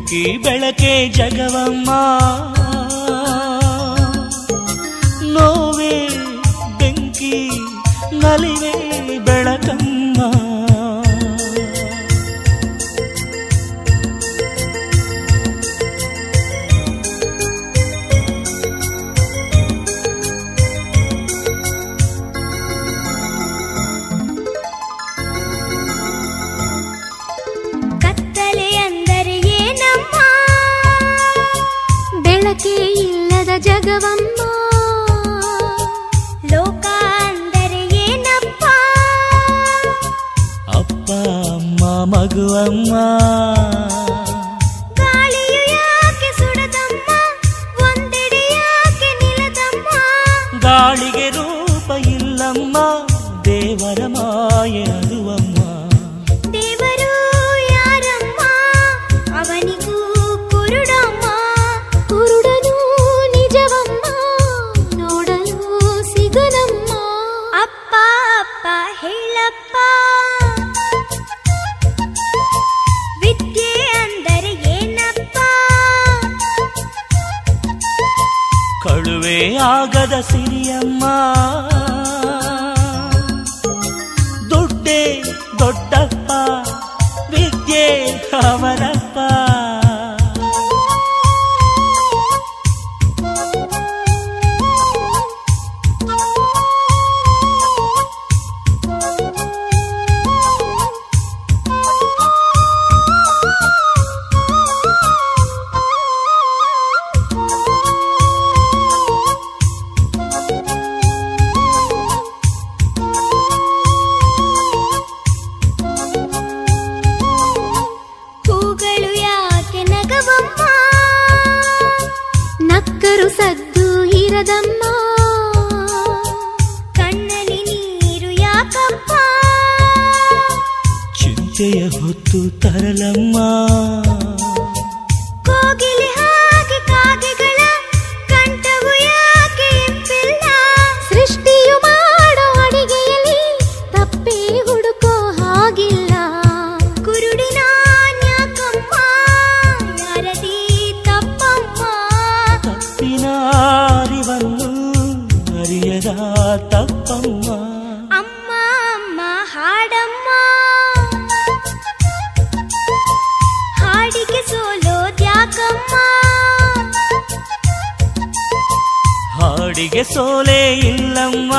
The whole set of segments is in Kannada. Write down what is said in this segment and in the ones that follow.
ಬೆಂಕಿ ಬೆಳಕೆ ಜಗವಮ್ಮ ನೋವೇ ಬೆಂಕಿ ನಲಿವೆ ಬೆಳಕಮ್ಮ ಕತ್ತಲೆ ಅಂದರೆ ಏನಮ್ಮ ಬೆಳಕೇ ಇಲ್ಲದ ಜಗವಮ್ಮ ಲೋಕ ಅಂದರೆ ಏನಪ್ಪ ಅಪ್ಪ ಅಮ್ಮ ಮಗುವಮ್ಮ ಗಾಳಿಯು ಯಾಕೆ ಸುಡದಮ್ಮ ಒಂದೆಡೆ ಯಾಕೆ ನಿಲ್ಲದಮ್ಮ ಗಾಳಿಗೆ ರೂಪ ಇಲ್ಲಮ್ಮ ದೇವರ ಮಾಯೆ ಅದುವಮ್ಮ ದೇವರು ಯಾರಮ್ಮ ಅವನಿಗೂ ಕುರುಡಮ್ಮ ಕುರುಡನು ನಿಜವಮ್ಮ ನೋಡಲು ಸಿಗನಮ್ಮ ಅಪ್ಪ ಅಪ್ಪ ಹೇಳಪ್ಪ ವಿದ್ಯೆ ಅಂದರೆ ಏನಪ್ಪ ಕಳುವೆ ಆಗದ ಸಿರಿಯಮ್ಮ ದುಡ್ಡೇ ದೊಡ್ಡಪ್ಪ ವಿದ್ಯೆ ಅವರಪ್ಪ ಹೂಗಳು ಯಾಕೆ ನಗವಮ್ಮ ನಕ್ಕರು ಸದ್ದು ಇರದಮ್ಮ ಕಣ್ಣಲ್ಲಿ ನೀರು ಯಾಕಪ್ಪ ಚಿಂತೆಯ ಹೊತ್ತು ತರಲಮ್ಮ ಕೋಗಿಲೆ ಹಾಗೆ ಕಾಗೆಗಳ ಕಂಠವು ಯಾಕೆ ಇಂಪಿಲ್ಲ ಸೃಷ್ಟಿಯು ಮಾಡೋ ಅಡಿಗೆಯಲ್ಲಿ ತಪ್ಪೇ ಹುಡುಕೋ ಹಾಗಿಲ್ಲ ಕುರುಡಿನ ನ್ಯಾಕಮ್ಮ ಯಾರದಿ ತಪ್ಪಮ್ಮ ತಪ್ಪಿನ ಅರಿವನ್ನು ಅರಿಯದ ತಪ್ಪಮ್ಮ ಅಮ್ಮ ಅಮ್ಮ ಹಾಡಮ್ಮ ಹಾಡಿಗೆ ಸೋಲೋದ್ಯಾಕಮ್ಮ ಹಾಡಿಗೆ ಸೋಲೆ ಇಲ್ಲಮ್ಮ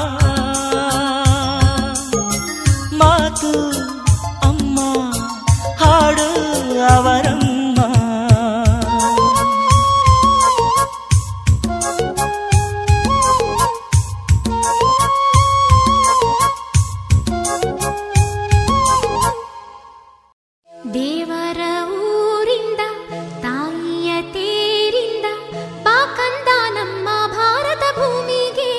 ಮಾತು ಅಮ್ಮ ಹಾಡು ಅವರಮ್ಮ ದೇವರ ಊರಿಂದ ತಾಯಿಯ ತೇರಿಂದ ಬಾಕಂದ ನಮ್ಮ ಭಾರತ ಭೂಮಿಗೆ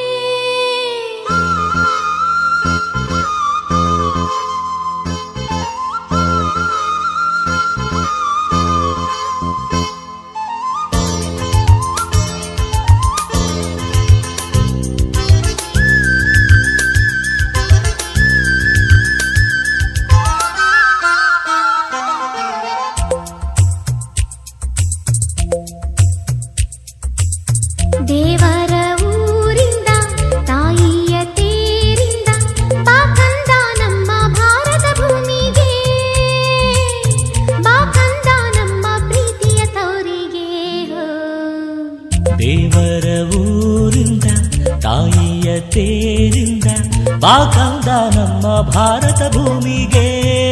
ದೇವರ ಊರಿಂದ ತಾಯಿಯ ತೇರಿಂದ ಬಾಕಂದ ನಮ್ಮ ಭಾರತ ಭೂಮಿಗೆ ಬಾಕಂದ ನಮ್ಮ ಪ್ರೀತಿಯ ತವರಿಗೆ ದೇವರ ಊರಿಂದ ತಾಯಿಯ ತೇರಿಂದ ಬಾಕಂದ ನಮ್ಮ ಭಾರತ ಭೂಮಿಗೆ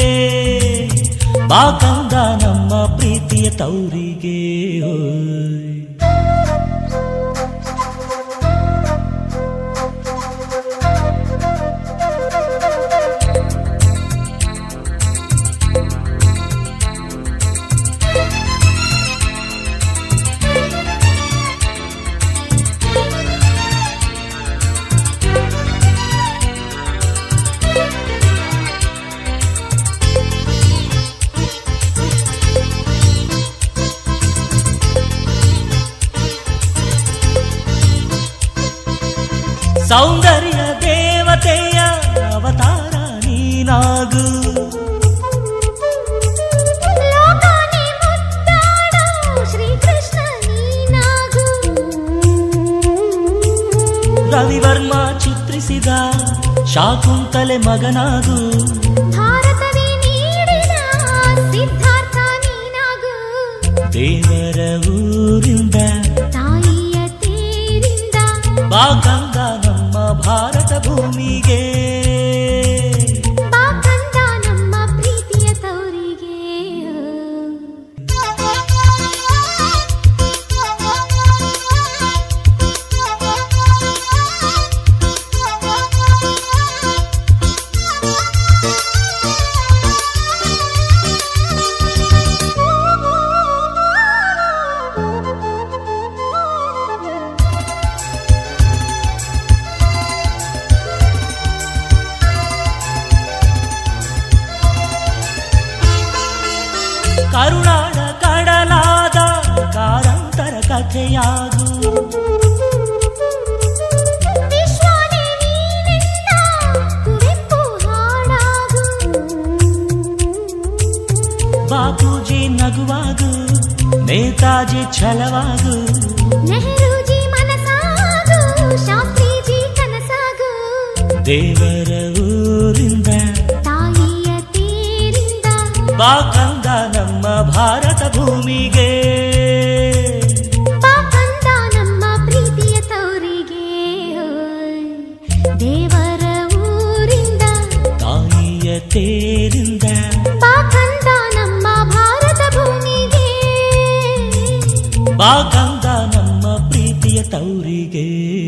ಬಾಕಂದ ನಮ್ಮ ಪ್ರೀತಿಯ ತೌರಿಗೆ ಹೋಯ್ ಸೌಂದರ್ಯ ದೇವತೆಯ ಅವತಾರ ನೀನಾಗು ಲೋಕನೇ ಮುತ್ತು ಶಾಕುಂತಲೆ ಮಗನಾಗು ಭಾರತವೇ ನೀಡಿದ ಸಿದ್ಧಾರ್ಥ ನೀನಾಗು ದೇವರ ಊರಿಂದ ತಾಯಿಯ ತೇರಿಂದ ಬಾ ಗಂಗ ನಮ್ಮ ಭಾರತ ಭೂಮಿಗೆ ಬಾ ಕಂದ ನಮ್ಮ ಪ್ರೀತಿಯ ತವರಿಗೆ ಕರುಣಾಡ ಕಡಲಾದ ಕಾರಂತರ ಕಥೆಯಾಗು ವಿಶ್ವನೇ ನೀನೆಂದ ಕುವೆಂಪು ಹಾಡಾಗು ಬಾಪೂಜಿ ನಗುವಾಗು ನೇತಾಜಿ ಛಲವಾಗು ನೆಹರೂಜಿ ಮನಸಾಗು ಶಾಸ್ತ್ರೀಜಿ ಕನಸಾಗು ದೇವರ ಊರಿಂದ ತಾಯಿಯ ತೇರಿಂದ ಬಾ ಗಂಗ ನಮ್ಮ ಭಾರತ ಭೂಮಿಗೆ ಬಾ ಕಂದ ನಮ್ಮ ಪ್ರೀತಿಯ ತವರಿಗೆ ದೇವರ ಊರಿಂದ ತಾಯಿಯ ತೇರಿಂದ ಬಾ ಕಂದ ನಮ್ಮ ಭಾರತ ಭೂಮಿಗೆ ಬಾ ಗಂಗ ನಮ್ಮ ಪ್ರೀತಿಯ ತೌರಿಗೆ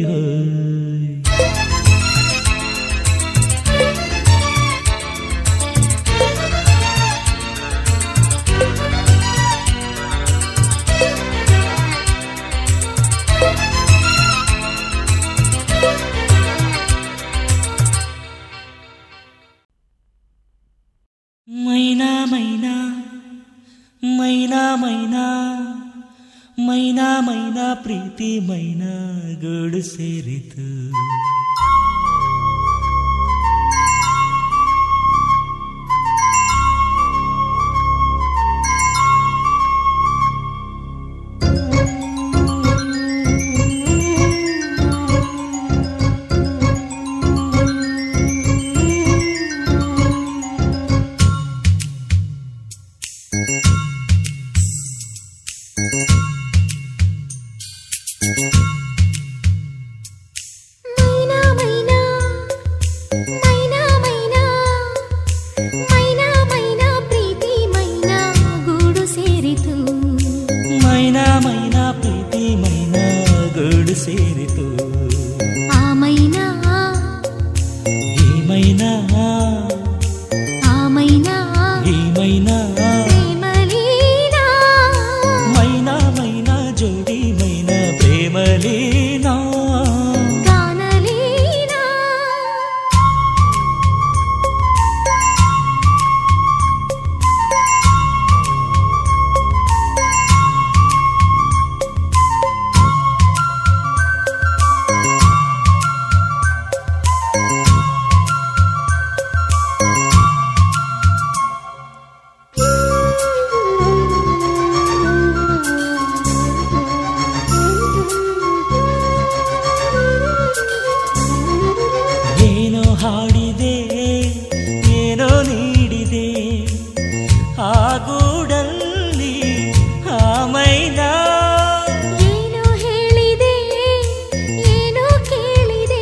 ಮೈನಾ ಮೈನಾ ಮೈನಾ ಮೈನಾ ಮೈನಾ ಮೈನಾ ಪ್ರೀತಿ ಮೈನಾ ಗೂಡು ಸೇರಿತು ಮೈನಾ ಮೈನಾ ಮೈನಾ ಮೈನಾ ಮೈನಾ ಮೈನಾ ಪ್ರೀತಿ ಮೈನಾ ಗೂಡು ಸೇರಿತು ಮೈನಾ ಮೈನಾ ಪ್ರೀತಿ ಮೈನಾ ಗೂಡು ಸೇರಿತು ಆ ಮೈನಾ ಈ ಮೈನಾ ಆ ಮೈನಾ ಈ ಮೈನಾ ಪ್ರೇಮಲೀನಾ ಮೈನಾ ಮೈನಾ ಜೋಡಿ ಮೈನಾ ಪ್ರೇಮಲೀನಾ ಗಾನಲೀನಾ ಏನೋ ಹಾಡಿದೆ ಏನೋ ನೀಡಿದೆ ಆ ಗೂಡಲ್ಲಿ ಆ ಮೈನಾ ಏನೋ ಹೇಳಿದೆ ಏನೋ ಕೇಳಿದೆ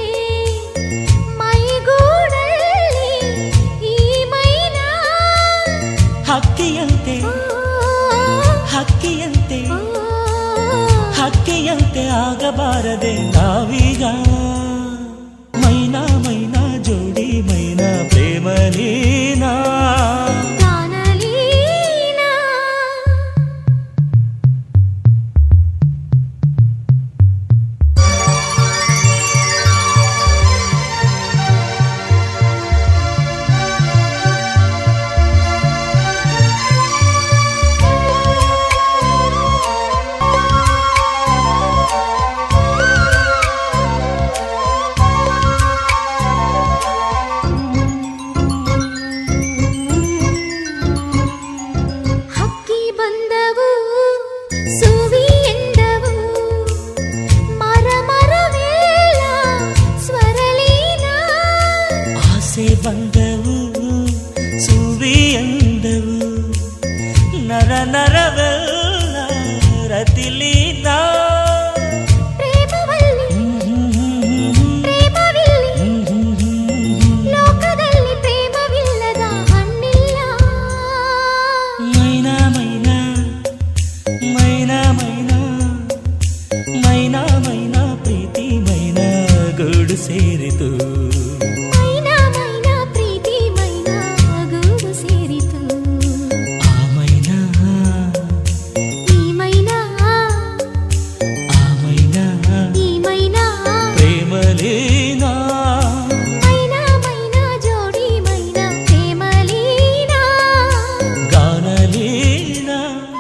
ಮೈಗೂಡಲ್ಲಿ ಈ ಮೈನಾ ಹಕ್ಕಿಯಂತೆ ಓ, ಹಕ್ಕಿಯಂತೆ ಓ, ಹಕ್ಕಿಯಂತೆ ಆಗಬಾರದೆ ನಾವೀಗ ಮೈನಾ ಮೈನಾ ಜೋಡಿ ಮೈನಾ ಪ್ರೇಮಲೀನಾ ಗಾನಲೀನಾ ಹಕ್ಕಿ ಬಂದವು ಸುವಿ ಎಂದವು ಮರ ಮರವೆಲ್ಲ ಸ್ವರಲೀನ ನರ ನರವೆಲ್ಲ ರತಿಲೀನ ಪ್ರೇಮವಲ್ಲಿ ಪ್ರೇಮವಿಲ್ಲಿ ಲೋಕದಲ್ಲಿ ಪ್ರೇಮವಿಲ್ಲದ ಹಣ್ಣಿಲ್ಲ ಮೈನಾ ಮೈನಾ ಮೈನಾ ಮೈನಾ ಮೈನಾ ಮೈನಾ ಪ್ರೀತಿ ಮೈನಾ ಗೂಡು ಸೇರಿತು ಮೈನಾ ಮೈನಾ ಪ್ರೀತಿ ಮೈನಾ ಗೂಡು ಸೇರಿತು ಆ ಮೈನಾ ಈ ಮೈನಾ ಆ ಮೈನಾ ಈ ಮೈನಾ ಪ್ರೇಮಲೀನಾ ಮೈನಾ ಮೈನಾ ಜೋಡಿ ಮೈನಾ ಪ್ರೇಮಲೀನಾ ಗಾನಲೀನಾ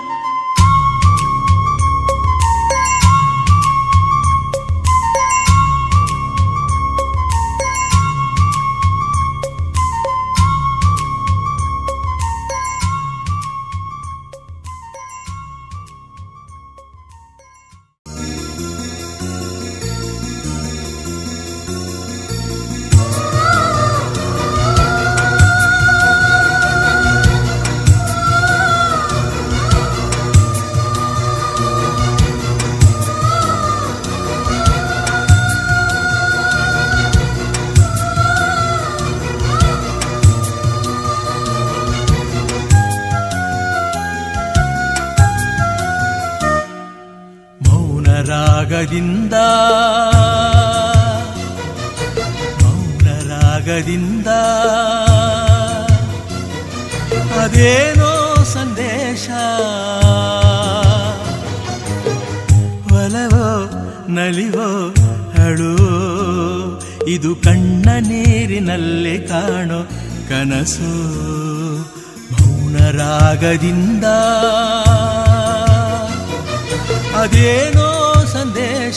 ಮೌನ ರಾಗದಿಂದ ಮೌನ ರಾಗದಿಂದ ಅದೇನೋ ಸಂದೇಶ ಒಲವೋ ನಲಿವೋ ಅಳುವೋ ಇದು ಕಣ್ಣ ನೀರಿನಲ್ಲಿ ಕಾಣೋ ಕನಸು ಮೌನ ರಾಗದಿಂದ ಅದೇನೋ ಸಂದೇಶ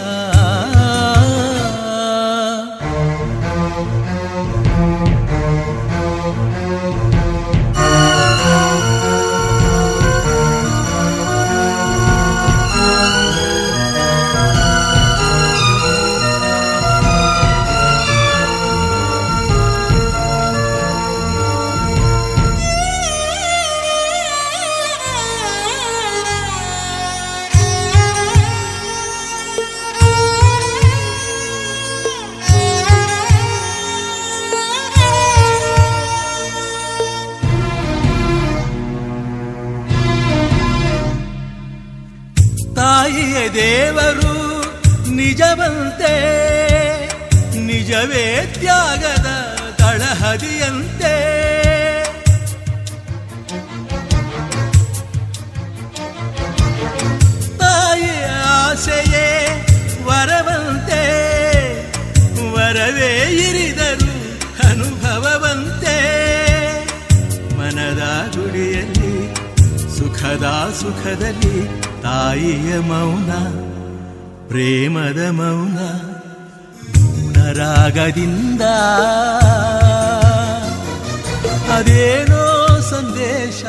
ತಾಯಿಯ ದೇವರು ನಿಜವಂತೆ ನಿಜವೇ ತ್ಯಾಗದ ತಳಹದಿಯಂತೆ ತಾಯಿಯ ಆಸೆಯೇ ವರವಂತೆ ವರವೇ ಇರಿದರು ಅನುಭವವಂತೆ ಮನದ ಗುಡಿಯಲ್ಲಿ ಸುಖದ ಸುಖದಲ್ಲಿ ತಾಯಿಯ ಮೌನ ಪ್ರೇಮದ ಮೌನ ಮೌನ ರಾಗದಿಂದ ಅದೇನೋ ಸಂದೇಶ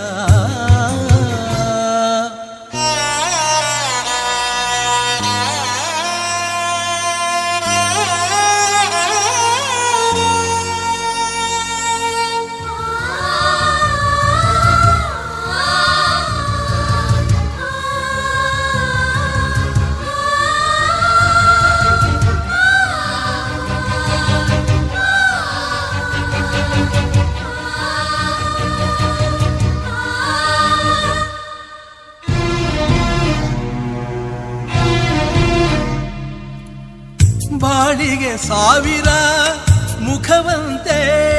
ಬಾಳಿಗೆ ಸಾವಿರ ಮುಖವಂತೆ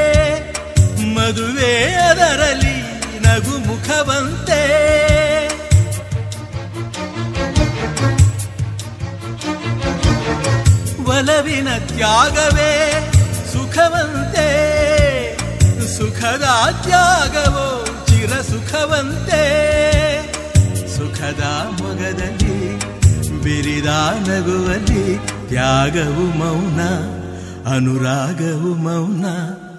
ಮದುವೆ ಅದರಲ್ಲಿ ನಗು ಮುಖವಂತೆ ಒಲವಿನ ತ್ಯಾಗವೇ ಸುಖವಂತೆ ಸುಖದ ತ್ಯಾಗವೋ ಚಿರ ಸುಖವಂತೆ ಸುಖದ ಮೊಗದಲ್ಲಿ ಬಿರಿದ ನಗುವಲ್ಲಿ ತ್ಯಾಗವು ಮೌನ ಅನುರಾಗವು ಮೌನ